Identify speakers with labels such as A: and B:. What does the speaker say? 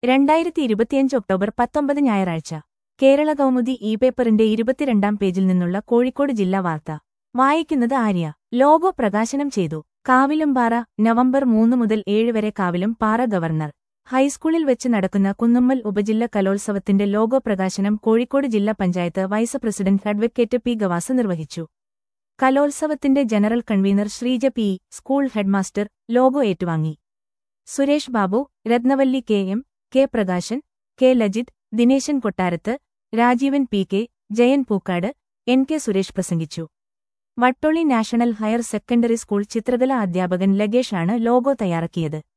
A: രണ്ടായിരത്തി ഇരുപത്തിയഞ്ച് ഒക്ടോബർ പത്തൊമ്പത് ഞായറാഴ്ച കേരള കൗമുദി ഇ പേപ്പറിന്റെ ഇരുപത്തിരണ്ടാം പേജിൽ നിന്നുള്ള കോഴിക്കോട് ജില്ലാ വാർത്ത വായിക്കുന്നത് ആര്യ ലോഗോ പ്രകാശനം ചെയ്തു കാവിലുംപാറ നവംബർ മൂന്ന് മുതൽ ഏഴ് വരെ കാവിലും പാറ ഗവർണർ ഹൈസ്കൂളിൽ വെച്ച് നടക്കുന്ന കുന്നുമ്മൽ ഉപജില്ല കലോത്സവത്തിന്റെ ലോഗോ പ്രകാശനം കോഴിക്കോട് ജില്ലാ panchayat vice president advocate P Gavas നിർവഹിച്ചു കലോത്സവത്തിന്റെ general convener Sreeja P school headmaster logo ഏറ്റുവാങ്ങി Suresh Babu Rathnavalli K M K Prakashan K Lajith Dineshan Kottarath Rajeevan P K Jayan Pookkad N K Suresh പ്രസംഗിച്ചു Vattoli national higher secondary school ചിത്രകലാ അധ്യാപകൻ ലഗേഷാണ് ലോഗോ തയ്യാറാക്കിയത്